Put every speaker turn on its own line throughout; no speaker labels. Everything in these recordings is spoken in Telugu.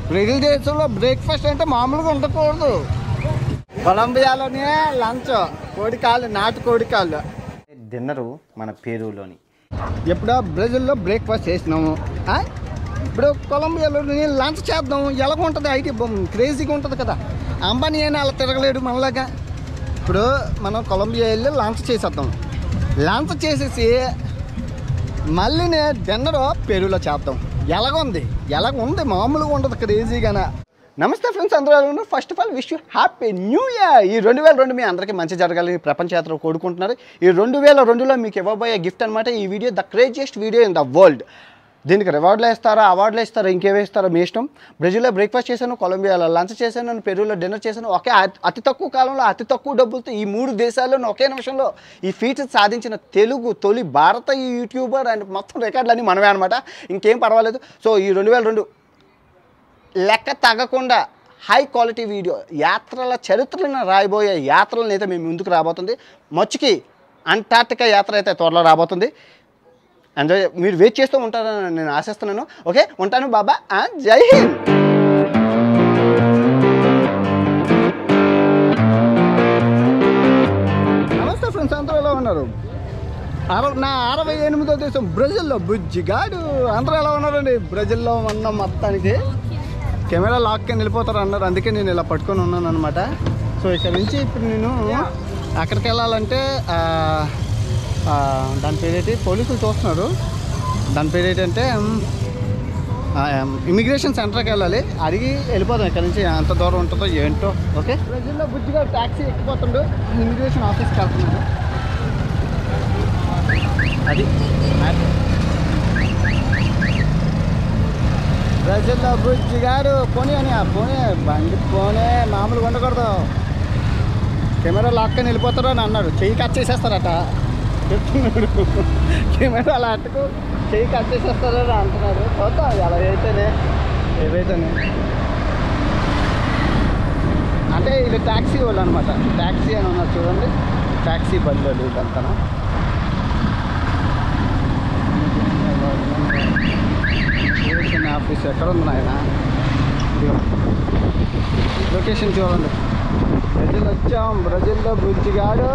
బ్రెజిల్ దేశంలో బ్రేక్ఫాస్ట్ అంటే మామూలుగా ఉండకూడదు కొలంబియాలోనే లంచ్ కోడికాళ్ళు నాటు కోడికాళ్ళు
డిన్నరు మన పేరులోని
ఎప్పుడో బ్రెజిల్లో బ్రేక్ఫాస్ట్ చేసినాము ఆ? ఇప్పుడు కొలంబియాలో లంచ్ చేద్దాం ఎలాగ ఉంటుంది ఐటీ క్రేజీగా ఉంటుంది కదా అంబానీ అయినా అలా తిరగలేడు మనలాగా ఇప్పుడు మనం కొలంబియా వెళ్ళి లంచ్ చేసేద్దాం లంచ్ చేసేసి మళ్ళీ డిన్నర్ పెరుగులో చేద్దాం ఎలాగుంది ఎలాగ ఉంది మామూలుగా ఉండదు క్రేజీగానే నమస్తే ఫ్రెండ్స్ అందరూ ఎలా ఉన్నారు first of all wish you happy new year ఈ రెండు వేల రెండు మీ అందరికీ మంచి జరగాలని ప్రపంచ యాత్ర కోరుకుంటున్నారు ఈ రెండు వేల రెండులో మీకు ఇవ్వబోయే గిఫ్ట్ అనమాట ఈ video the craziest video in the world దీనికి రివార్డులు వేస్తారా అవార్డులు వేస్తారా ఇంకేమి వేస్తారో మీ ఇష్టం బ్రెజిల్లో బ్రేక్ఫాస్ట్ చేశాను కొలంబియాలో లంచ్ చేశాను పెరూలో డిన్నర్ చేశాను ఒకే అతి- అతి తక్కువ కాలంలో అతి తక్కువ డబ్బులతో ఈ మూడు దేశాల్లో ఒకే నిమిషంలో ఈ ఫీట్ సాధించిన తెలుగు తొలి భారత యూట్యూబర్ అండ్ మొత్తం రికార్డులన్నీ మనమే అనమాట ఇంకేం పర్వాలేదు సో ఈ రెండు వేల రెండు లెక్క తగ్గకుండా హై క్వాలిటీ వీడియో యాత్రల చరిత్రలను రాయబోయే యాత్రలను అయితే మేము ముందుకు రాబోతుంది మచ్చుకి అంటార్టికా యాత్ర అయితే త్వరలో రాబోతుంది ఎంజాయ్ మీరు వెయిట్ చేస్తూ ఉంటారని నేను ఆశిస్తున్నాను ఓకే ఉంటాను బాబా ఆ, జై హింద్ నమస్తే ఫ్రెండ్స్ అందరూ ఎలా ఉన్నారు అరవై నా అరవై ఎనిమిదో దేశం బ్రెజిల్లో బుజ్జిగాడు అందరూ ఎలా ఉన్నారండి బ్రెజిల్లో ఉన్న మొత్తానికి కెమెరా లాక్కి వెళ్ళిపోతారు అన్నారు అందుకే నేను ఇలా పట్టుకొని ఉన్నాను అనమాట సో ఇక్కడ నుంచి ఇప్పుడు నేను అక్కడికి వెళ్ళాలంటే ఆ, ఆ, దాని పేరేంటి పోలీసులు చూస్తున్నారు దాని పేరు ఏంటంటే ఇమిగ్రేషన్ సెంటర్కి వెళ్ళాలి అడిగి వెళ్ళిపోదాం ఇక్కడ నుంచి ఎంత దూరం ఉంటుందో ఏంటో ఓకే బ్రెజిల్లో బుజ్జిగా ట్యాక్సీ ఎక్కిపోతుండు ఇమిగ్రేషన్ ఆఫీస్కి వెళ్తున్నాడు అది ప్రజల్లో బుజ్జి గారు పోనీ అని పోనీ బండి పోనీ మామూలుగా ఉండకూడదు కెమెరా లాక్కొని వెళ్ళిపోతారు అని అన్నాడు చెయ్యి కట్ చేసేస్తారట చెప్తున్నాడు కెమెరా లాక్కు చెయ్యి కట్ చేసేస్తారు అని అంటున్నాడు చూద్దాం ఎలా అయితేనే ఏవైతేనే అంటే ఇది ట్యాక్సీ వాళ్ళు అనమాట ట్యాక్సీ అని ఉన్నారు చూడండి ట్యాక్సీ బండి ఇదంతా ఇమిగ్రేషన్ ఆఫీస్ ఎక్కడ ఉంది నాయన ఇదిగో. లొకేషన్ చూడండి బ్రెజిల్ వచ్చాం బ్రెజిల్లో బుజ్జిగాడు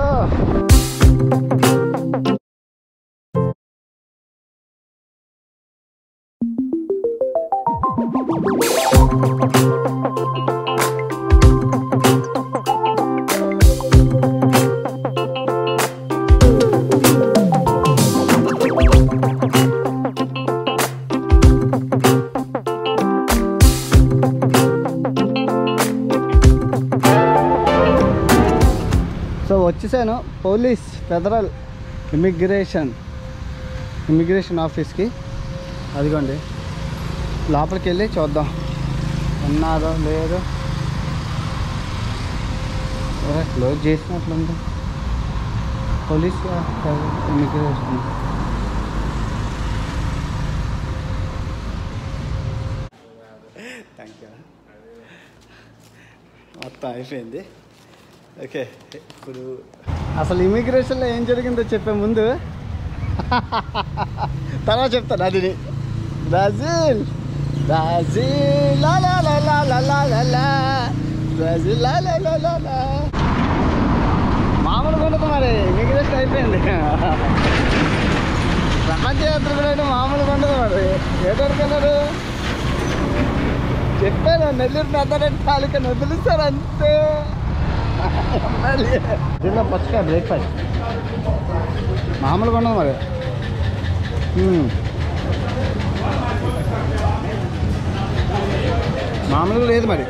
సో వచ్చేసాను పోలీస్ ఫెడరల్ ఇమిగ్రేషన్ ఇమిగ్రేషన్ ఆఫీస్కి అదిగోండి లోపలికి వెళ్ళి చూద్దాం ఉన్నారో లేదో ఎవరో క్లోజ్ చేసినట్లుంది పోలీస్ ఇమిగ్రేషన్ థ్యాంక్ యూ మొత్తం అయిపోయింది ఓకే ఇప్పుడు అసలు ఇమిగ్రేషన్లో ఏం జరిగిందో చెప్పే ముందు తర్వాత చెప్తాను అది బ్రాజిల్ బ్రాజిల్ లా లా లా లా లా లా లా లా. బ్రాజిల్ లా లా లా లా లా. మామూలుగా ఉండదు మరి ఇమిగ్రేషన్ అయిపోయింది ప్రపంచ యాత్ర కూడా అయితే మామూలుగా ఉండదు మరి ఏటనుకున్నారు చెప్పాను నెల్లూరు పెద్దరెడ్డి తాలూకా వదిలిస్తారు అంతే దీనిలో పచ్చగా బ్రేక్ఫాస్ట్ మామూలుగా ఉండదు మరి మ్మ్. మామూలుగా లేదు మరి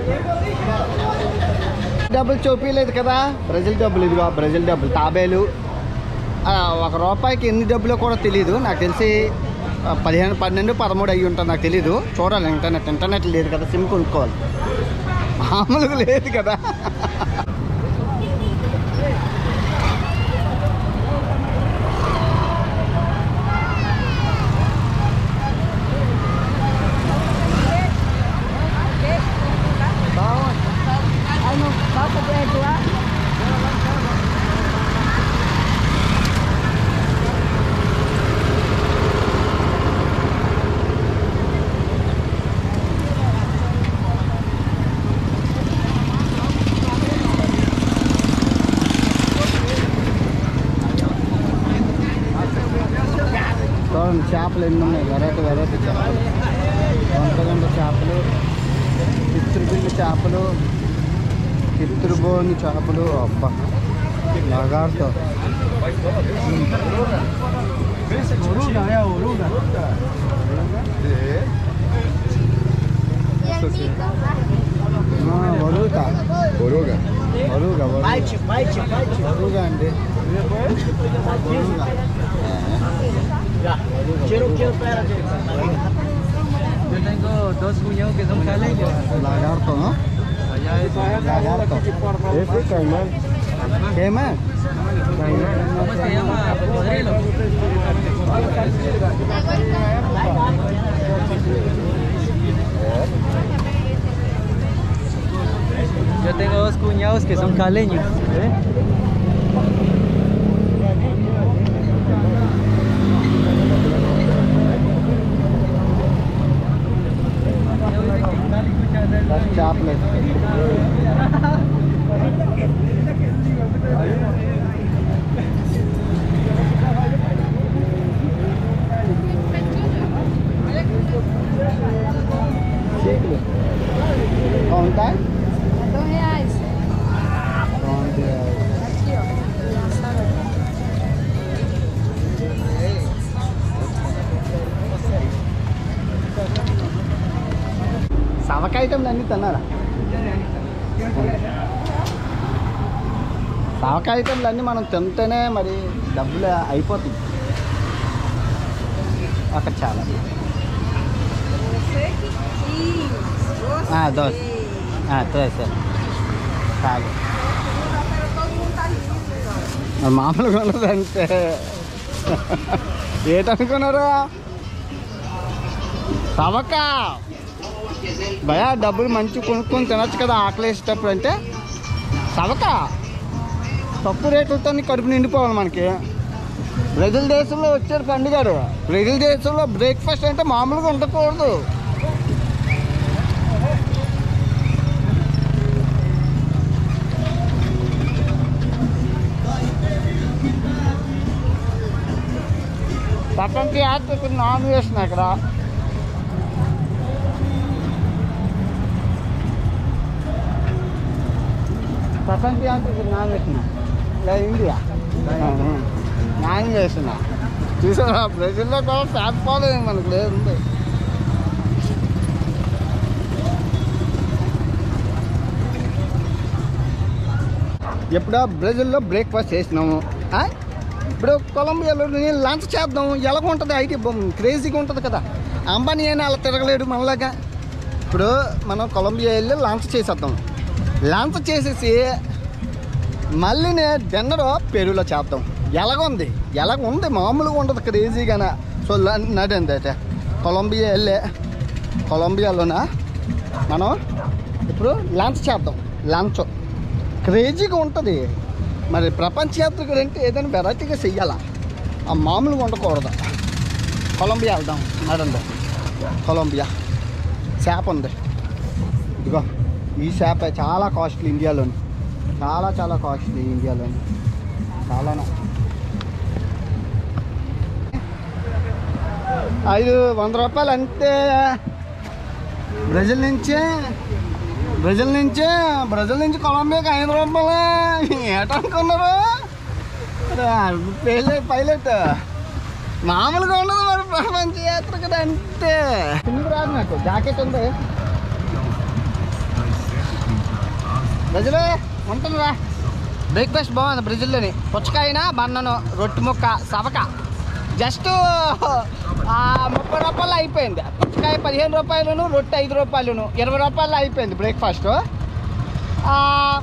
డబ్బులు చూపించలేదు కదా బ్రెజిల్ డబ్బులు ఇదిగో బ్రెజిల్ డబ్బులు తాబేలు ఆ, ఒక రూపాయికి ఎన్ని డబ్బులో కూడా తెలియదు నాకు తెలిసి ఆ, పదిహేను పన్నెండు పదమూడు అయ్యి ఉంటుంది నాకు తెలియదు చూడాలి ఇంటర్నెట్ ఇంటర్నెట్ లేదు కదా సిమ్ కొనుక్కోవాలి మామూలుగా లేదు కదా చేపలు ఎన్ని ఉన్నాయి వెరైటీ వెరైటీ చేపలు వంటగంట చేపలు పిత్రుబిల్లి చేపలు పిత్రుబోని చేపలు అబ్బా లగాడుతో వరుగా
Boruga.
వరుగా వరుగా అండి వరుగా
Yo tengo dos cuñados que son caleños.
lagarto, ¿no?
Allá es
Lagarto.
Este caimán.
¿Qué más?
¿Cómo se llama? Cocodrilo. Yo tengo dos cuñados que son caleños.
చేపలు చీకులు ఉంటాయి
Dois reais. Aqui, ó.
సవక ఐటమ్లు అన్నీ తిన్నారా సవక ఐటమ్లు అన్నీ మనం తింటేనే మరి డబ్బులు అయిపోతుంది అక్కడ చాలా
Isso.
Ah, dois. ఆ, సరే చాలు మరి మామూలుగా ఉండదంటే ఏటనుకున్నారు సవక భయా డబ్బులు మంచి కొనుక్కొని తినొచ్చు కదా ఆకలి వేసేటప్పుడు అంటే సవక తక్కువ రేట్లతో కడుపు నిండిపోవాలి మనకి బ్రెజిల్ దేశంలో వచ్చారు పండుగారు బ్రెజిల్ దేశంలో బ్రేక్ఫాస్ట్ అంటే మామూలుగా ఉండకూడదు పక్కనకి యాత్రకు నాన్ వేసిన అక్కడ పక్కనకి యాత్రకు నాన్ వేసిన ఇలా ఇండియా నాన్ వేసిన చూసారా బ్రెజిల్లో కూడా ఫ్యాట్ ఫాలోయింగ్ మనకు లేదు ఎప్పుడో బ్రెజిల్లో బ్రేక్ఫాస్ట్ చేసినాము ఆ? ఇప్పుడు కొలంబియాలో నేను లంచ్ చేద్దాం ఎలాగ ఉంటుంది ఐటీ క్రేజీగా ఉంటుంది కదా అంబానీ అయినా అలా తిరగలేడు మనలాగా ఇప్పుడు మనం కొలంబియా వెళ్ళి లంచ్ చేసేద్దాం లంచ్ చేసేసి మళ్ళీ డిన్నర్ పెరుగులో చేద్దాం ఎలాగుంది ఎలాగ ఉంది మామూలుగా ఉండదు క్రేజీగానే సో నడండి అయితే కొలంబియా వెళ్ళే కొలంబియాలోన మనం ఇప్పుడు లంచ్ చేద్దాం లంచ్ క్రేజీగా ఉంటుంది మరి ప్రపంచ యాత్రికుడు అంటే ఏదైనా వెరైటీగా చెయ్యాలా ఆ మామూలుగా ఉండకూడదు కొలంబియా వెళ్దాం నడండి కొలంబియా చేప ఉంది ఇదిగో ఈ చేప చాలా కాస్ట్లీ ఇండియాలోని చాలా చాలా కాస్ట్లీ ఇండియాలోని చాలా ఐదు వంద రూపాయలు అంతే బ్రెజిల్ నుంచే బ్రెజిల్ నుంచే బ్రెజిల్ నుంచి కొలంబియాకి ఐదు రూపాయలు ఏటనుకున్నారు పైలట్ పైలట్ మామూలుగా ఉండదు మరి ప్రపంచ యాత్ర కదా అంతే కిందకి రాదు నాకు జాకెట్ ఉంది బ్రెజిల్ ఉంటుందిరా బ్రేక్ఫాస్ట్ బాగుంది బ్రెజిల్లోని పుచ్చకాయన బన్నను రొట్టె ముక్క సవక జస్ట్ ఆ, ముప్పై రూపాయలు అయిపోయింది పుచ్చకాయ పదిహేను రూపాయలను రొట్టె ఐదు రూపాయలను ఇరవై రూపాయలు అయిపోయింది బ్రేక్ఫాస్ట్ ఆ,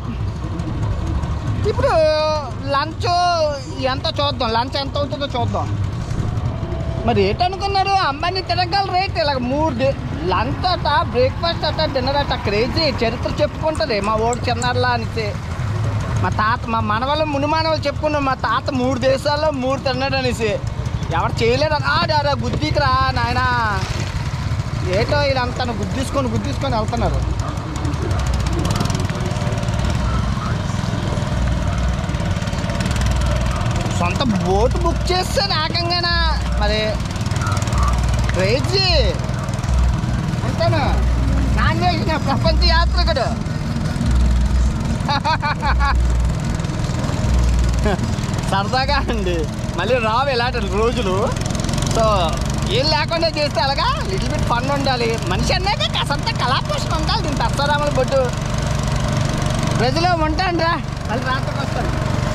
ఇప్పుడు లంచ్ ఎంత చూద్దాం లంచ్ ఎంత అవుతుందో చూద్దాం మరి ఏంటనుకున్నారు అమ్మాయిని తిరగల రేట్ ఇలాగ మూడు డి- లంచ్ అట బ్రేక్ఫాస్ట్ అట డిన్నర్ అట క్రేజీ చరిత్ర చెప్పుకుంటుంది మా ఓడి చిన్నారులా అనేసి మా తాత మా మనవాళ్ళు మునిమానవాళ్ళు చెప్పుకున్నాం మా తాత మూడు దేశాల్లో మూడు తిన్నాడు అనేసి ఎవరు చేయలేరు ఆడారా గుద్దీకి రా నాయన ఏటో వీళ్ళంతా గుద్దీసుకొని గుద్దీసుకొని వెళ్తున్నారు సొంత బోట్ బుక్ చేస్తే ఏకంగానా మరి క్రేజీ అంతేనా నాన్ వేసిన ప్రపంచ యాత్రికుడు సరదాగా అండి మళ్ళీ రావు ఇలాంటి రోజులు సో ఏం లేకుండా చేస్తే అలాగా లిటిల్ బిట్ ఫన్ ఉండాలి మనిషి అన్నాక కాసంత కళాపోషణ ఉండాలి దీని తస్తారాముల బొడ్డు ప్రజలు ఉంటాను రా మళ్ళీ రాత్రికి వస్తాను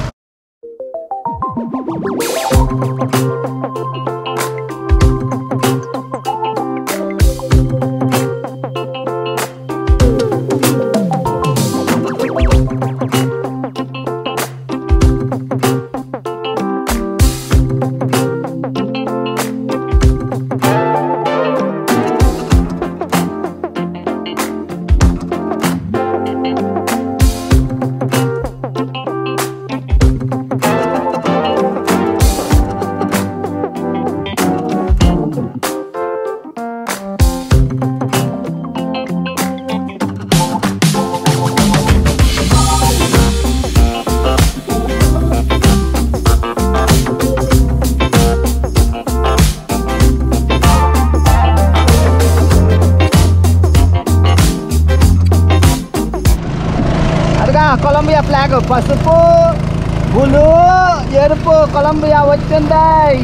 అదిగా కొలంబియా ఫ్లాగ్ పసుపు బులు ఎరుపు కొలంబియా వచ్చింది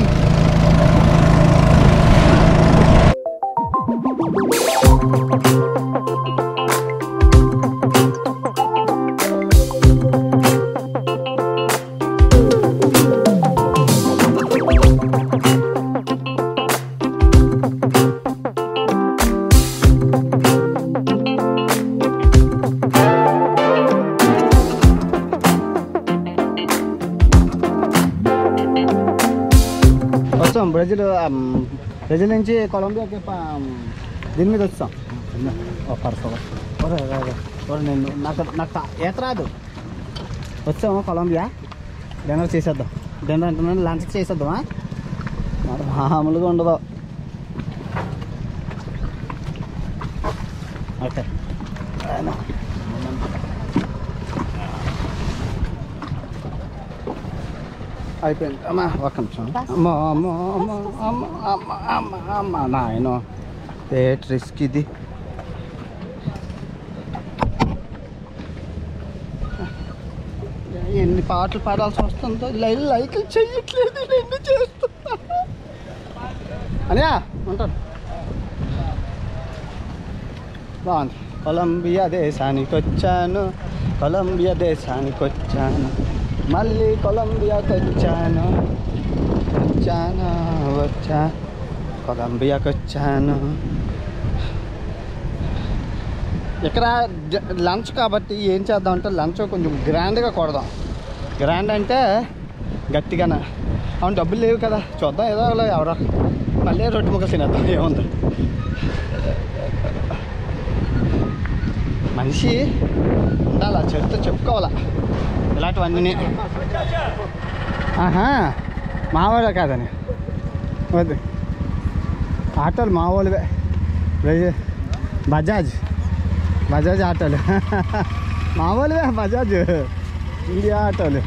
వస్తాం బ్రెజిల్ ఆమ్, బ్రెజిల్ నుంచి కొలంబియాకి ప- దీని మీద వస్తాం ఓ పర్సో నేను నాకు నాకు తా- ఈత రాదు వచ్చాము కొలంబియా డిన్నర్ చేసేద్దాం డిన్నర్ అంటున్నాను లంచ్ చేసేద్దామా మరి మామూలుగా ఉండదు ఓకే అయినా. అయిపోయింది అమ్మా ఒక్క నిమిషం అమ్మ అమ్మ అమ్మ అమ్మ అమ్మ అమ్మ అమ్మ నాయన ఏ రిస్క్ ఇది ఎన్ని పాటలు పాడాల్సి వస్తుందో లైన్ లైకులు చెయ్యట్లేదు ఎన్ని చేస్తున్నా అనియా ఉంటాను బాగుంది కొలంబియా దేశానికి వచ్చాను కొలంబియా దేశానికి వచ్చాను మళ్ళీ కొలంబియాకి వచ్చాను వచ్చాను వచ్చా కొలంబియాకి వచ్చాను ఇక్కడ జ- లంచ్ కాబట్టి ఏం చేద్దాం అంటే లంచ్ కొంచెం గ్రాండ్గా కొడదాం గ్రాండ్ అంటే గట్టిగానే అవును డబ్బులు లేవు కదా చూద్దాం ఏదో ఒకలా ఎవరో మళ్ళీ రొట్టె ముక్కలు తినేద్దాం ఏముంది మనిషి ఉండాలా చరిత్ర చెప్పుకోవాలా ఇలాంటివన్నీ ఆహా మావాడే కాదని వద్దు ఆటోలు మా వాళ్ళవే బజ- బజాజ్ బజాజ్ ఆటోలు మా వాళ్ళవే బజాజ్ ఇండియా ఆటోలు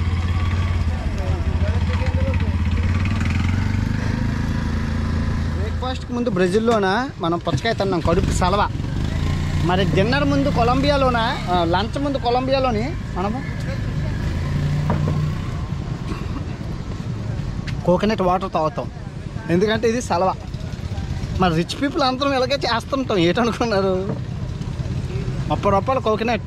బ్రేక్ఫాస్ట్కి ముందు బ్రెజిల్లోన మనం పుచ్చకాయ తిన్నాం కడుపు సలవ మరి డిన్నర్ ముందు కొలంబియాలోన ఆ, లంచ్ ముందు కొలంబియాలోని మనము కోకోనట్ వాటర్ తాగుతాం ఎందుకంటే ఇది సలవ మరి రిచ్ పీపుల్ అందరం ఇలాగే చేస్తుంటాం ఏంటనుకున్నారు ముప్పై రూపాయలు కోకోనట్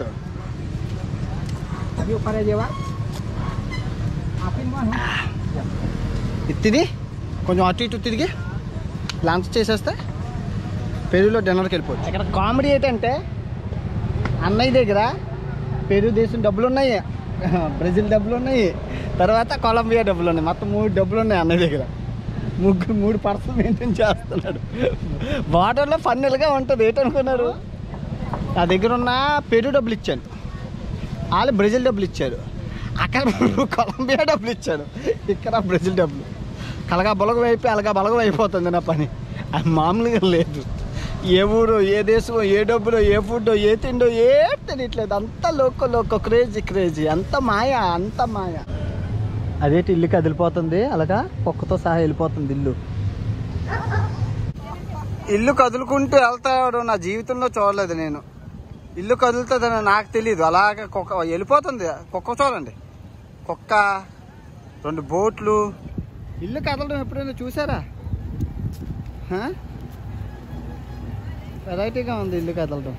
ఇది తిని కొంచెం అటు ఇటు తిరిగి లంచ్ చేసేస్తే పెరుగులో డిన్నర్కి వెళ్ళిపోవచ్చు ఇక్కడ కామెడీ ఏంటంటే అన్నయ్య దగ్గర పెరుగు దేశం డబ్బులు ఉన్నాయి బ్రెజిల్ డబ్బులు ఉన్నాయి తర్వాత కొలంబియా డబ్బులు ఉన్నాయి మొత్తం మూడు డబ్బులు ఉన్నాయి అన్నయ్య దగ్గర ముగ్గురు మూడు పర్సన్ మెయింటైన్ చేస్తున్నాడు బార్డర్లో ఫన్నెల్గా ఉంటుంది ఏంటనుకున్నారు నా దగ్గర ఉన్న పెరుగు డబ్బులు ఇచ్చాను వాళ్ళు బ్రెజిల్ డబ్బులు ఇచ్చారు అక్కడ కొలంబియా డబ్బులు ఇచ్చారు ఇక్కడ బ్రెజిల్ డబ్బులు కలగా బొలగ అయిపోయి అలగా బలగం అయిపోతుంది నా పని అది మామూలుగా లేదు ఏ ఊరు ఏ దేశం ఏ డబ్బులో ఏ ఫుడ్ ఏ తిండో ఏ తెలియట్లేదు అంత లోకో లోకో క్రేజీ క్రేజీ అంత మాయ అంత మాయ అదేంటి ఇల్లు కదిలిపోతుంది అలాగా కుక్కతో సహా వెళ్ళిపోతుంది ఇల్లు ఇల్లు కదులుకుంటూ వెళ్తాడు నా జీవితంలో చూడలేదు నేను ఇల్లు కదులుతుందని నాకు తెలియదు అలాగే కుక్క వెళ్ళిపోతుంది కుక్క చూడండి కుక్క రెండు బోట్లు ఇల్లు కదలడం ఎప్పుడైనా చూసారా హ? వెరైటీగా ఉంది ఇల్లు కదలడం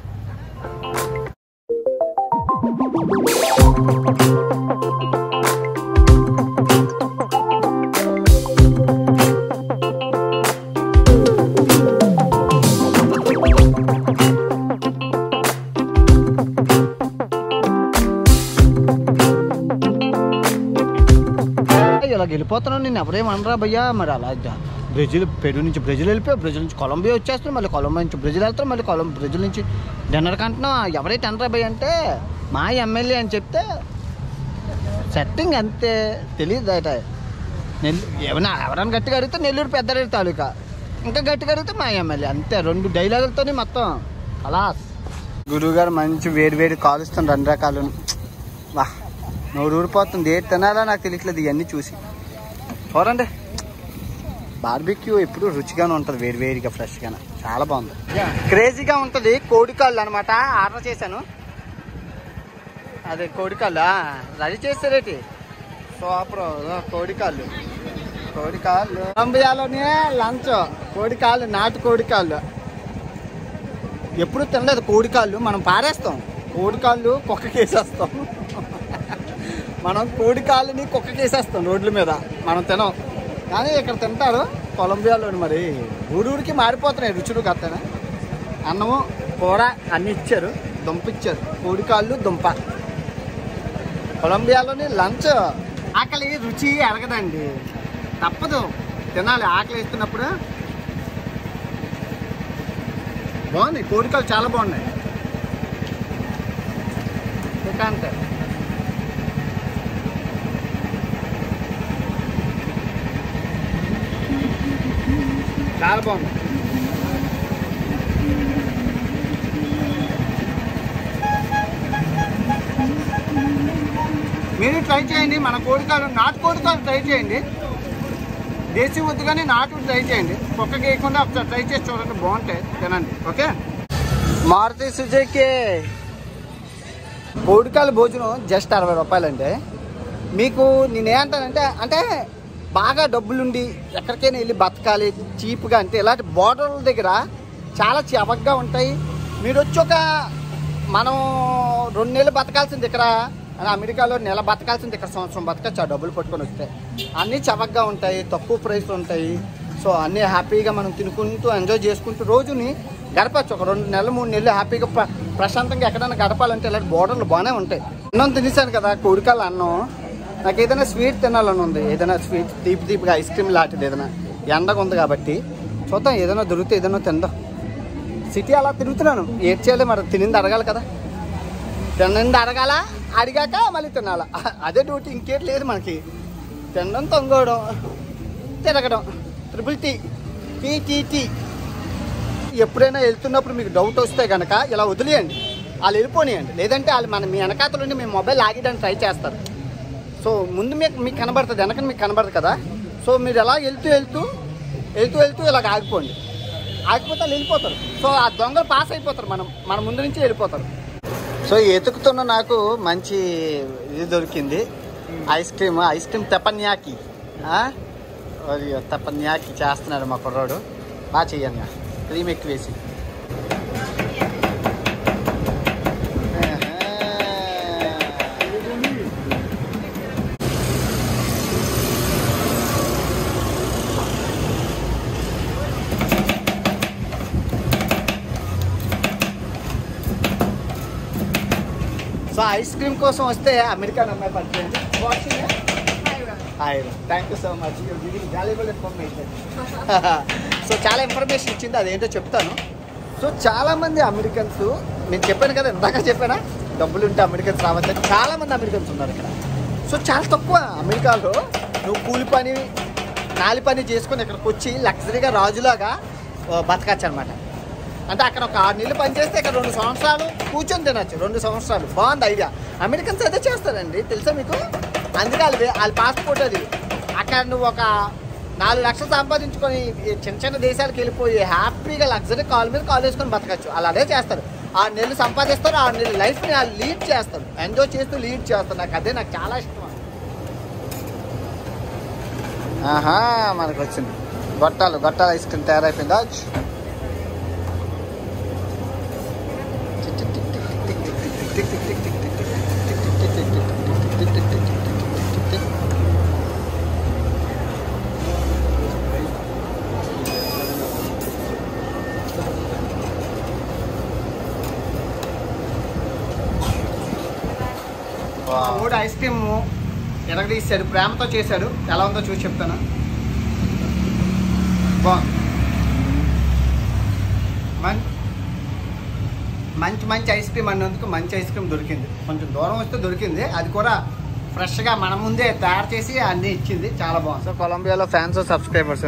ఇలా వెళ్ళిపోతున్నాను నేను ఎవరేం అనరా భయ్యా మరి అలా జ- బ్రెజిల్ పెరు నుంచి బ్రెజిల్ వెళ్ళిపోయా బ్రెజిల్ నుంచి కొలంబియా వచ్చేస్తాను మళ్ళీ కొలంబియా నుంచి బ్రెజిల్ వెళ్తాను మళ్ళీ కొలం బ్రెజిల్ నుంచి డిన్నర్కి అంటున్నా ఎవరైతే అనరా భయ్య అంటే మా ఎమ్మెల్యే అని చెప్తే సెట్టింగ్ అంతే తెలియదు అట నెల్లు ఏమన్నా ఎవరైనా గట్టిగా అడిగితే నెల్లూరు పెద్దరెడ్డి తాలూకా ఇంకా గట్టిగా అడిగితే మా ఎమ్మెల్యే అంతే రెండు డైలాగులతోనే మొత్తం కలాస్ గురువుగారు మంచి వేడి వేడి కాలుస్తుంది రెండు రకాలు వా నోరు ఊరిపోతుంది ఏది తినాలో నాకు తెలియట్లేదు ఇవన్నీ చూసి చూడండి బార్బిక్యూ ఎప్పుడు రుచిగానే ఉంటుంది వేడి వేడిగా ఫ్రెష్గానే చాలా బాగుంది క్రేజీగా ఉంటుంది కోడికాళ్ళు అనమాట ఆర్డర్ చేశాను అదే కోడికాళ్ళు రెడీ చేస్తారేటి సూపర్ కోడికాళ్ళు కోడికాళ్ళు కొలంబియాలోనే లంచ్ కోడికాళ్ళు నాటు కోడికాళ్ళు ఎప్పుడు తినలేదు కోడికాళ్ళు మనం పారేస్తాం కోడికాళ్ళు కుక్కకేసేస్తాం మనం కోడికాళ్ళని కుక్కకేసేస్తాం రోడ్ల మీద మనం తినం కానీ ఇక్కడ తింటారు కొలంబియాలోని మరి ఊరూరికి మారిపోతున్నాయి రుచులు కత్తనే అన్నము కూర అన్ని ఇచ్చారు దుంప ఇచ్చారు కోడికాళ్ళు దుంప కొలంబియాలోని లంచ్ ఆకలి రుచి ఎరగదండి తప్పదు తినాలి ఆకలి ఇస్తున్నప్పుడు బాగున్నాయి కోడికలు చాలా బాగున్నాయి అంటే చాలా బాగుంది మీరు ట్రై చేయండి మన కోడికాలు నాటు కోడికాలు ట్రై చేయండి దేశీ వద్దు కానీ నాటు ట్రై చేయండి కుక్క గేయకుండా ఒకసారి ట్రై చేసి చూడండి బాగుంటాయి తినండి ఓకే మారుతి సుజుకి కోడికాల భోజనం జస్ట్ అరవై రూపాయలండి మీకు నేనేమంటానంటే అంటే బాగా డబ్బులుండి ఎక్కడికైనా వెళ్ళి బతకాలి చీప్గా అంటే ఇలాంటి బోర్డర్ల దగ్గర చాలా చవకగా ఉంటాయి మీరు వచ్చి ఒక మనం రెండు నెలలు బతకాల్సింది ఇక్కడ అలా అమెరికాలో నెల బతకాల్సింది ఇక్కడ సంవత్సరం బతకచ్చు ఆ డబ్బులు పట్టుకొని వస్తే అన్నీ చవకగా ఉంటాయి తక్కువ ప్రైస్లు ఉంటాయి సో అన్నీ హ్యాపీగా మనం తినుకుంటూ ఎంజాయ్ చేసుకుంటూ రోజుని గడపచ్చు ఒక రెండు నెలలు మూడు నెలలు హ్యాపీగా ప్ర- ప్రశాంతంగా ఎక్కడైనా గడపాలంటే ఇలాంటి బోర్డర్లు బాగానే ఉంటాయి అన్నం తినేసాను కదా కోడికాల అన్నం నాకు ఏదైనా స్వీట్ తినాలని ఉంది ఏదైనా స్వీట్ తీపి తీపిగా ఐస్ క్రీమ్ లాంటిది ఏదైనా ఎండగా ఉంది కాబట్టి చూద్దాం ఏదైనా దొరికితే ఏదైనా తిందాం సిటీ అలా తిరుగుతున్నాను ఏడ్ చేయాలి మరి తినింది అడగాలి కదా తినండి అడగాల అడిగాక మళ్ళీ తినాలా అదే డ్యూటీ ఇంకేం లేదు మనకి తినడం తొంగోవడం తిరగడం triple T T T T ఎప్పుడైనా వెళ్తున్నప్పుడు మీకు డౌట్ వస్తే కనుక ఇలా వదిలేయండి వాళ్ళు వెళ్ళిపోనియండి లేదంటే వాళ్ళు మన మీ వెనకాతల నుండి మీ మొబైల్ ఆగడానికి ట్రై చేస్తారు సో ముందు మీకు మీకు కనబడుతుంది వెనక మీకు కనబడదు కదా సో మీరు ఎలా వెళ్తూ వెళ్తూ వెళ్తూ వెళ్తూ ఇలాగ ఆగిపోండి ఆగిపోతే వాళ్ళు వెళ్ళిపోతారు సో ఆ దొంగలు పాస్ అయిపోతారు మనం మన ముందు నుంచి వెళ్ళిపోతారు సో ఎతుకుతున్న నాకు మంచి ఇది దొరికింది ice cream ice cream teppanyaki ఆ? అది తెపన్యాకి చేస్తున్నాడు మా కుర్రాడు బాగా చెయ్యండి క్రీమ్ ఎక్కువ వేసి సో ఐస్ క్రీమ్ కోసం వస్తే అమెరికన్ అమ్మాయి పరిచయం hi thank you so much you giving valuable information so చాలా ఇన్ఫర్మేషన్ ఇచ్చింది అదేంటో చెప్తాను సో చాలా మంది అమెరికన్స్ నేను చెప్పాను కదా ఇందాక చెప్పానా డబ్బులు ఉంటే అమెరికన్స్ రావద్దని చాలా మంది అమెరికన్స్ ఉన్నారు ఇక్కడ సో చాలా తక్కువ అమెరికాలో నువ్వు కూలి పని నాలి పని చేసుకొని ఇక్కడికి వచ్చి లగ్జరీగా రాజులాగా బతకచ్చు అనమాట అంటే అక్కడ ఒక ఆరు నెలలు పనిచేస్తే ఇక్కడ రెండు సంవత్సరాలు కూర్చొని తినచ్చు రెండు సంవత్సరాలు బాగుంది ఐడియా అమెరికన్స్ అదే చేస్తారండి తెలుసా మీకు అందుకే వాళ్ళు వే- వాళ్ళ పాస్పోర్ట్ అది అక్కడ నువ్వు ఒక నాలుగు లక్షలు సంపాదించుకొని ఈ చిన్న చిన్న దేశాలకు వెళ్ళిపోయి హ్యాపీగా లగ్జరీ కాల్ మీద కాల్ వేసుకొని బతకచ్చు అలా అదే చేస్తారు ఆరు నెలలు సంపాదిస్తారు ఆరు నెలలు లైఫ్ని లీడ్ చేస్తారు ఎంజాయ్ చేస్తూ లీడ్ చేస్తారు నాకు అదే నాకు చాలా ఇష్టం ఆహా మనకు వచ్చింది గొట్టాలు గొట్టాలు ఐస్ క్రీమ్ తయారైపోయిందా ఊడు ఐస్ క్రీమ్ ఎరగదీశాడు ప్రేమతో చేశాడు ఎలా ఉందో చూసి చెప్తాను బాగుంది మం- మంచి మంచి ఐస్ క్రీమ్ అన్నందుకు మంచి ఐస్ క్రీమ్ దొరికింది కొంచెం దూరం వస్తే దొరికింది అది కూడా ఫ్రెష్గా మన ముందే తయారు చేసి అన్నీ ఇచ్చింది చాలా బాగుంది సో కొలంబియాలో ఫ్యాన్స్ సబ్స్క్రైబర్స్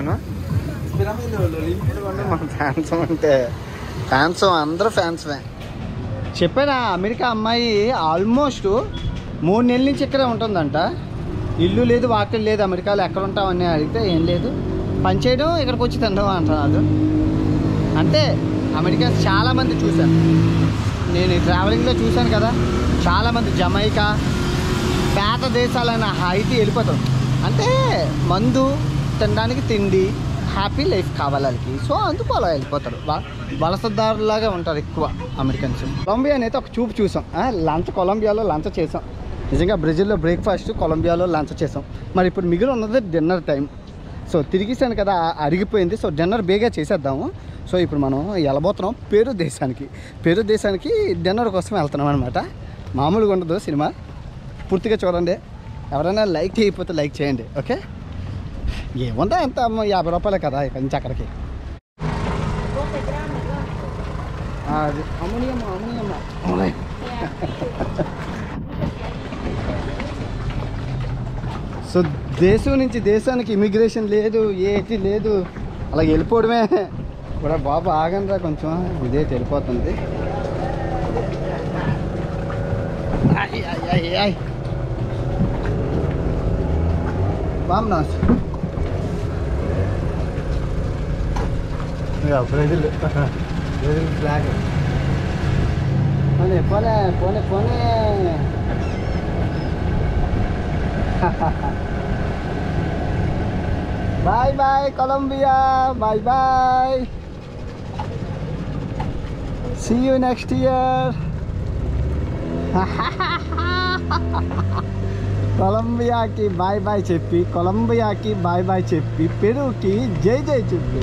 మన ఫ్యాన్స్ అంటే ఫ్యాన్స్ అందరూ ఫ్యాన్స్ చెప్పాను అమెరికా అమ్మాయి ఆల్మోస్ట్ మూడు నెలల నుంచి ఇక్కడే ఉంటుందంట ఇల్లు లేదు వాకిల్ లేదు అమెరికాలో ఎక్కడ ఉంటామని అడిగితే ఏం లేదు పని చేయడం ఇక్కడికి వచ్చి తినడం అంటున్నారు అంటే అమెరికా చాలామంది చూశాను నేను ఈ ట్రావెలింగ్లో చూశాను కదా చాలామంది జమైకా పేద దేశాలైన హైటీ వెళ్ళిపోతారు అంటే మందు తినడానికి తిండి హ్యాపీ లైఫ్ కావాలి వాళ్ళకి సో అందుకు అలా వెళ్ళిపోతారు వ- వలసదారులాగా ఉంటారు ఎక్కువ అమెరికన్స్ కొలంబియా అయితే ఒక చూపు చూసాం ఆ, లంచ్ కొలంబియాలో లంచ్ చేసాం నిజంగా బ్రెజిల్లో బ్రేక్ఫాస్ట్ కొలంబియాలో లంచ్ చేసాం మరి ఇప్పుడు మిగిలి ఉన్నది డిన్నర్ టైం సో తిరిగిసాను కదా అరిగిపోయింది సో డిన్నర్ బేగా చేసేద్దాము సో ఇప్పుడు మనం వెళ్ళబోతున్నాం పేరు దేశానికి పేరు దేశానికి డిన్నర్ కోసం వెళ్తున్నాం అనమాట మామూలుగా ఉండదు సినిమా పూర్తిగా చూడండి ఎవరైనా లైక్ చేయకపోతే లైక్ చేయండి ఓకే ఏముందా ఎంత అమ్మ, యాభై రూపాయలే కదా ఇక్కడి నుంచి అక్కడికి ఆ, అది అమ్మనియమ్మ అమ్మనియమ్మ అమ్మని. సో దేశం నుంచి దేశానికి ఇమిగ్రేషన్ లేదు ఏటి లేదు అలా వెళ్ళిపోవడమే కూడా బాబు ఆగండి కొంచెం ఇదే వెళ్ళిపోతుంది ఆయ్, ఆయ్, ఆయ్, ఆయ్. Vámonos. Mira, Brasil. Brasil flag. Pone, pone, pone, pone. bye bye Colombia. Bye bye. See you next year. కొలంబియాకి బాయ్ బాయ్ చెప్పి కొలంబియాకి బాయ్ బాయ్ చెప్పి పెరుకి జై జై చెప్పి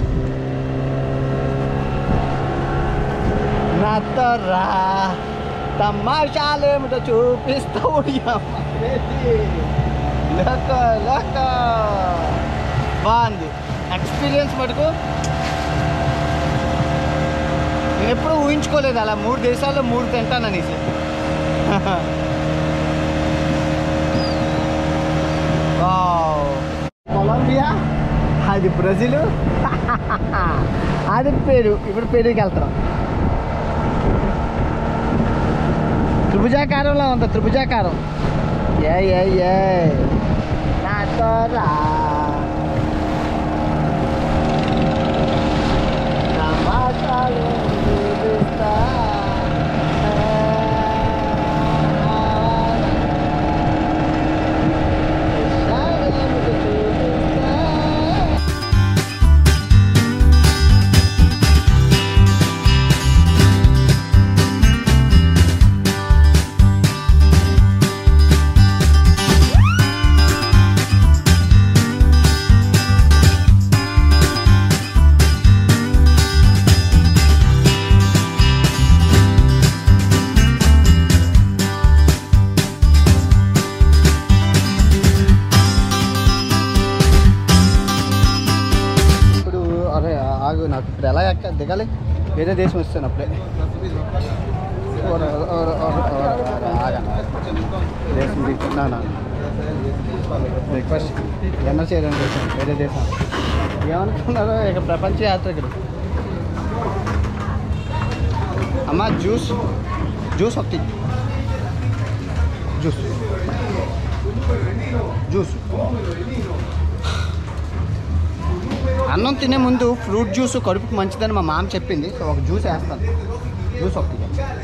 నాతో రా తమాషాలేమిటో చూపిస్తావు లేక లేక బాగుంది ఎక్స్పీరియన్స్ మటుకు నేను ఎప్పుడూ ఊహించుకోలేదు అలా మూడు దేశాల్లో మూడు తింటాననేసి కొలంబియా అది బ్రెజిల్ అది పేరు ఇప్పుడు పెరుకి వెళ్తున్నాం త్రిభుజాకారంలో ఉంది త్రిభుజాకారం ఏ ఏ ఏ నాతో రా తమాషాలు చూపిస్తా. ఇష్టాలేమిటో చూపిస్తా. ఇప్పుడు అరే ఆగు నాకు ఇప్పుడు ఎలా ఎక్క దిగాలి వేరే దేశం వస్తాను అప్పుడే ఓర- ఓర- ఓర- ఓర- ఓర- ఆగండి. దేశం దిగుతున్నా బ్రేక్ఫాస్ట్ ఎన్న చేయడం దేశం వేరే దేశం ఏమనుకున్నారు ఇక ప్రపంచ యాత్రికుడు అమ్మ జ్యూస్ జ్యూస్ ఒకటి జ్యూస్ జ్యూస్ అన్నం తినే ముందు ఫ్రూట్ జ్యూస్ కడుపుకి మంచిదని మా మామ చెప్పింది సో ఒక జ్యూస్ వేస్తాను జ్యూస్ ఒకటి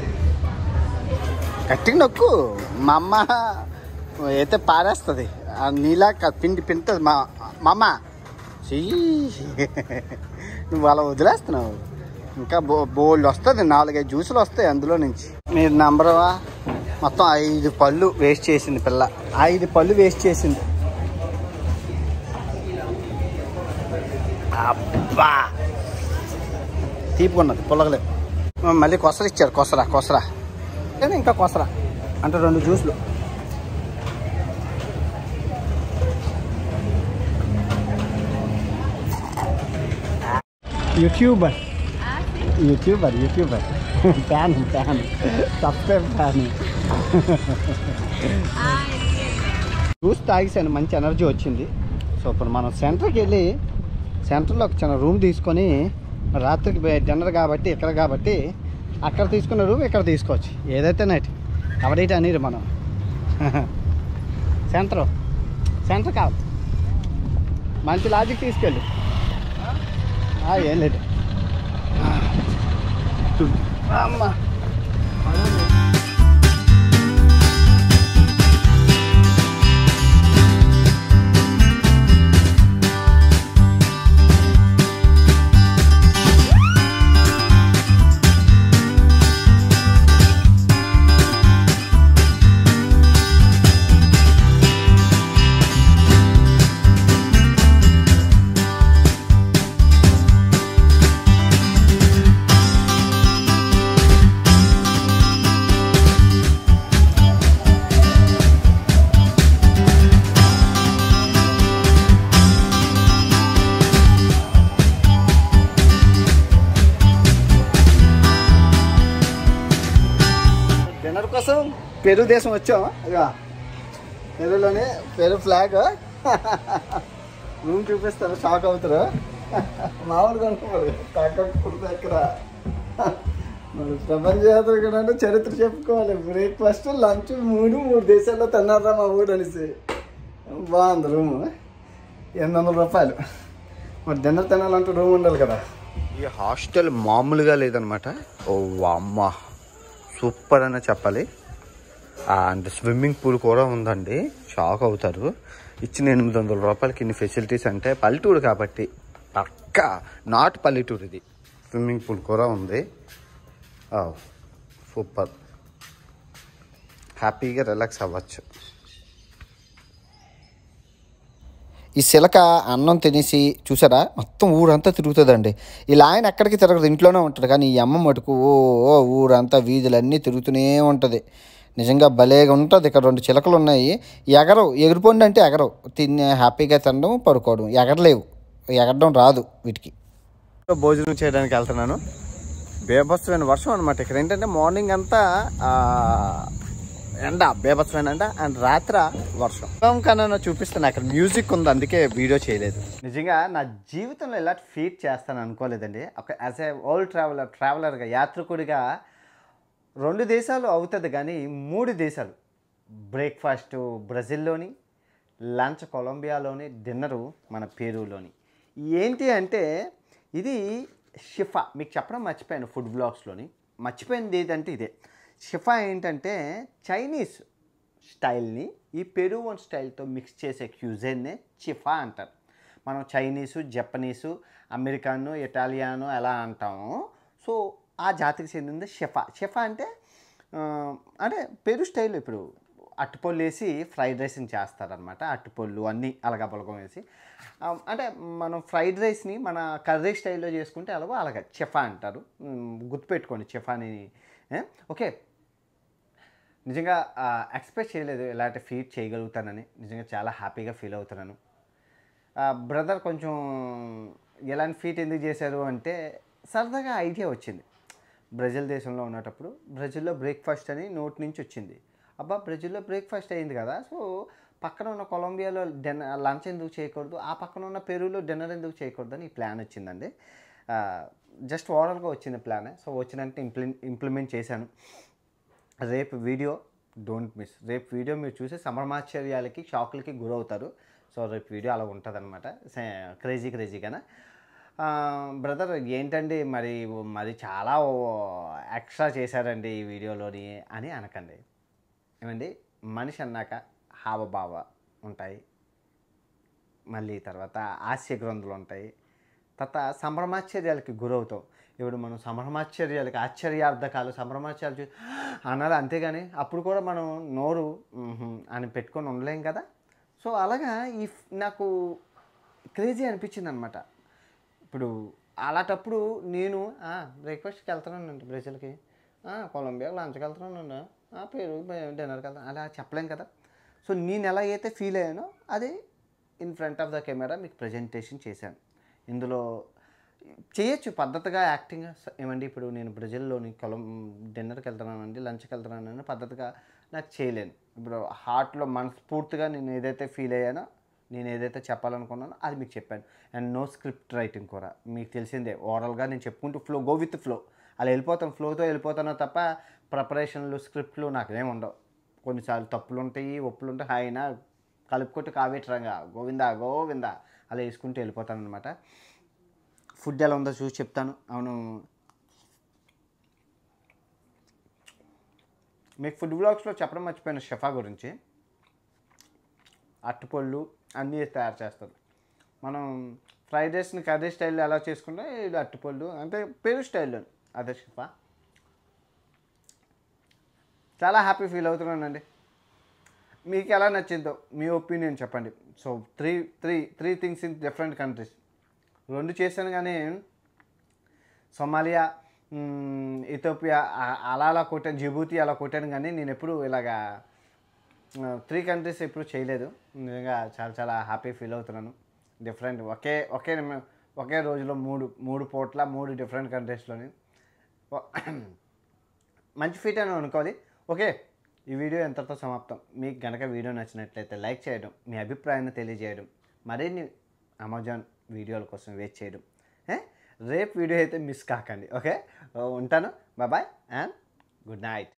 గట్టిగా నొక్కు మా అమ్మ అయితే పారేస్తుంది ఆ నీలా క- పిండి పిండుతుంది మా మా అమ్మ చెయ్యి నువ్వు అలా వదిలేస్తున్నావు ఇంకా బో బోల్డ్ వస్తుంది నాలుగైదు జ్యూసులు వస్తాయి అందులో నుంచి మీరు నంబరవా మొత్తం ఐదు పళ్ళు వేస్ట్ చేసింది పిల్ల ఐదు పళ్ళు వేస్ట్ చేసింది అబ్బా తీపుకున్నది పుల్లగలేదు మళ్ళీ కొసర ఇచ్చారు కొసరా కొసరా కానీ ఇంకా కొసరా అంటే రెండు జ్యూస్లు YouTuber YouTuber YouTuber fan fan subscribe fan juice తాగేసాను మంచి ఎనర్జీ వచ్చింది సో ఇప్పుడు మనం సెంటర్కి వెళ్ళి సెంటర్లో ఒక చిన్న రూమ్ తీసుకొని రాత్రికి డిన్నర్ కాబట్టి ఇక్కడ కాబట్టి అక్కడ తీసుకున్న రూమ్ ఇక్కడ తీసుకోవచ్చు ఏదైతే నైట్ ఎవరైతే అనేది మనం సెంటర్ సెంటర్ కాదు మంచి లాజిక్ తీసుకెళ్ళి ఆ, ఏం లేదు అమ్మా డిన్నర్ కోసం పెరు దేశం వచ్చాం ఇక పెరులోనే పెరు ఫ్లాగ్ రూమ్ చూపిస్తారు షాక్ అవుతారు మామూలుగా అనుకోవాలి కాకపోతే ఎక్కడ మరి ప్రపంచ యాత్ర కూడా అంటే చరిత్ర చెప్పుకోవాలి బ్రేక్ఫాస్ట్ లంచ్ మూడు మూడు దేశాల్లో తిన్నారా మా ఊరు అనేసి బాగుంది రూమ్ ఎనిమిది వందల రూపాయలు మరి డిన్నర్ తినాలంటే రూమ్ ఉండాలి కదా ఈ హాస్టల్ మామూలుగా లేదనమాట ఓ అమ్మ సూపర్ అనే చెప్పాలి అండ్ స్విమ్మింగ్ పూల్ కూడా ఉందండి షాక్ అవుతారు ఇచ్చిన ఎనిమిది వందల రూపాయలకి ఇన్ని ఫెసిలిటీస్ అంటే పల్లెటూరు కాబట్టి పక్కా నాట్ పల్లెటూరు ఇది స్విమ్మింగ్ పూల్ కూడా ఉంది సూపర్ హ్యాపీగా రిలాక్స్ అవ్వచ్చు ఈ సిలక అన్నం తినేసి చూసారా మొత్తం ఊరంతా తిరుగుతుందండి ఇలా ఆయన ఎక్కడికి తిరగదు ఇంట్లోనే ఉంటుంది కానీ ఈ అమ్మ మటుకు ఓ ఓ ఊరంతా వీధులన్నీ తిరుగుతూనే ఉంటుంది నిజంగా భలేగా ఉంటుంది ఇక్కడ రెండు చిలకలు ఉన్నాయి ఎగరవు ఎగిరిపోండి అంటే ఎగరవు తిని హ్యాపీగా తినడం పడుకోవడం ఎగరలేవు ఎగరడం రాదు వీటికి భోజనం చేయడానికి వెళ్తున్నాను బేభత్సమైన వర్షం అనమాట ఇక్కడ ఏంటంటే మార్నింగ్ అంతా ఆ, ఎండ బేభత్సమైన ఎండ అండ్ రాత్ర వర్షం కన్నా చూపిస్తాను అక్కడ మ్యూజిక్ ఉంది అందుకే వీడియో చేయలేదు నిజంగా నా జీవితంలో ఇలాంటి ఫీట్ చేస్తాను అనుకోలేదండి ఒక యాజ్ ఏ వరల్డ్ ట్రావెలర్ ట్రావెలర్గా యాత్రికుడిగా రెండు దేశాలు అవుతుంది కానీ మూడు దేశాలు బ్రేక్ఫాస్ట్ బ్రెజిల్లోని లంచ్ కొలంబియాలోని డిన్నరు మన పేరులోని ఏంటి అంటే ఇది షిఫా మీకు చెప్పడం మర్చిపోయాను ఫుడ్ బ్లాగ్స్లోని మర్చిపోయింది ఏదంటే ఇదే షిఫా ఏంటంటే చైనీస్ స్టైల్ని ఈ పెరువన్ స్టైల్తో మిక్స్ చేసే క్యూజైన్నే చిఫా అంటారు మనం చైనీసు జపనీసు అమెరికాను ఇటాలియాను ఎలా అంటామో సో ఆ జాతికి చెందింది షెఫా షెఫా అంటే ఆ, అంటే పెరు స్టైల్ ఇప్పుడు అట్టుపొల్లు వేసి ఫ్రైడ్ రైస్ని చేస్తారనమాట అట్టుపొల్లు అన్నీ అలగబలగం వేసి ఆ, అంటే మనం ఫ్రైడ్ రైస్ని మన కర్రీ స్టైల్లో చేసుకుంటే అలాగో అలాగ చెఫా అంటారు ఉమ్, గుర్తుపెట్టుకోండి చెఫాని ఏ? ఓకే నిజంగా ఎక్స్పెక్ట్ చేయలేదు ఇలాంటి ఫీట్ చేయగలుగుతానని నిజంగా చాలా హ్యాపీగా ఫీల్ అవుతున్నాను బ్రదర్ కొంచెం ఎలాంటి ఫీట్ ఎందుకు చేశారు అంటే సరదాగా ఐడియా వచ్చింది బ్రెజిల్ దేశంలో ఉన్నటప్పుడు బ్రెజిల్లో బ్రేక్ఫాస్ట్ అని నోట్ నుంచి వచ్చింది అబ్బా బ్రెజిల్లో బ్రేక్ఫాస్ట్ అయింది కదా సో పక్కన ఉన్న కొలంబియాలో డిన్నర్ లంచ్ ఎందుకు చేయకూడదు ఆ పక్కన ఉన్న పెరులో డిన్నర్ ఎందుకు చేయకూడదు అని ఈ ప్లాన్ వచ్చిందండి జస్ట్ ఓవరాల్గా వచ్చింది ప్లాన్ సో వచ్చినంటే ఇంప్లి ఇంప్లిమెంట్ చేశాను రేపు వీడియో డోంట్ మిస్ రేపు వీడియో మీరు చూసి సమరమాశ్చర్యాలకి షాకులకి గురవుతారు సో రేపు వీడియో అలా ఉంటుంది అనమాట క్రేజీ క్రేజీగానే
బ్రదర్ ఏంటండి మరి మరి చాలా ఎక్స్ట్రా చేశారండి ఈ వీడియోలోని అని అనకండి ఏమండి మనిషి అన్నాక హావభావ ఉంటాయి మళ్ళీ తర్వాత హాస్య గ్రంథులు ఉంటాయి తర్వాత సంభ్రమాశ్చర్యాలకి గురవుతాం ఇప్పుడు మనం సంభ్రమాశ్చర్యాలకి ఆశ్చర్యార్థకాలు సంభ్రమాశ్చర్యాలు చూ- అనాలి అంతేగాని అప్పుడు కూడా మనం నోరు మ్హూ అని పెట్టుకొని ఉండలేం కదా సో అలాగా ఈ ఫ్- నాకు క్రేజీ అనిపించింది అనమాట ఇప్పుడు అలాంటప్పుడు నేను బ్రేక్ఫాస్ట్కి వెళ్తున్నానండి బ్రెజిల్కి కొలంబియా లంచ్కి వెళ్తున్నానండి ఆ, పేరు డిన్నర్కి వెళ్తాను అలా చెప్పలేం కదా సో నేను ఎలా అయితే ఫీల్ అయ్యానో అది in front of the camera మీకు ప్రజెంటేషన్ చేశాను ఇందులో చేయొచ్చు పద్ధతిగా యాక్టింగ్ ఏమండి ఇప్పుడు నేను బ్రెజిల్లోని కొలం డిన్నర్కి వెళ్తున్నానండి లంచ్కి వెళ్తున్నానని పద్ధతిగా నాకు చేయలేను ఇప్పుడు హార్ట్లో మనస్ఫూర్తిగా నేను ఏదైతే ఫీల్ అయ్యానో నేను ఏదైతే చెప్పాలనుకున్నానో అది మీకు చెప్పాను అండ్ నో స్క్రిప్ట్ రైటింగ్ కూడా మీకు తెలిసిందే ఓవరాల్గా నేను చెప్పుకుంటూ ఫ్లో గో విత్ ఫ్లో అలా వెళ్ళిపోతాను ఫ్లోతో వెళ్ళిపోతానో తప్ప ప్రిపరేషన్లు స్క్రిప్ట్లు నాకు ఏమి ఉండవు కొన్నిసార్లు తప్పులు ఉంటాయి ఒప్పులు ఉంటాయి అయినా కలుపుకొట్టు కావేటరంగా గోవిందా గోవిందా అలా వేసుకుంటూ వెళ్ళిపోతాను అనమాట ఫుడ్ ఎలా ఉందో చూసి చెప్తాను అవును మీకు ఫుడ్ బ్లాగ్స్లో చెప్పడం మర్చిపోయిన షెఫా గురించి అట్టుపళ్ళు అన్నీ తయారు చేస్తారు మనం ఫ్రైడ్ రైస్ని కర్రీ స్టైల్లో ఎలా చేసుకుంటే ఇది అట్టుపళ్ళు అంటే పేరు స్టైల్లో అదే షెఫా చాలా హ్యాపీ ఫీల్ అవుతున్నానండి మీకు ఎలా నచ్చిందో మీ ఒపీనియన్ చెప్పండి so three three three things in different countries రెండు చేశాను కానీ సొమాలియా మ్, ఇథోపియా ఆ- అలా అలా కొట్టాను జిబూతి అలా కొట్టాను కానీ నేను ఎప్పుడు ఇలాగా త్రీ కంట్రీస్ ఎప్పుడు చేయలేదు నిజంగా చాలా చాలా హ్యాపీ ఫీల్ అవుతున్నాను డిఫరెంట్ ఒకే ఒకే నిమ- ఒకే రోజులో మూడు మూడు పూట్ల మూడు డిఫరెంట్ కంట్రీస్లోని మంచి ఫీట్ అని అనుకోవాలి ఓకే ఈ వీడియో ఎంతతో సమాప్తం మీకు గనక వీడియో నచ్చినట్లయితే లైక్ చేయడం మీ అభిప్రాయాన్ని తెలియజేయడం మరిన్ని అమెజాన్ వీడియోల కోసం వెయిట్ చేయడం ఏ? రేపు వీడియో అయితే మిస్ కాకండి ఓకే ఉంటాను బాయ్ అండ్ గుడ్ నైట్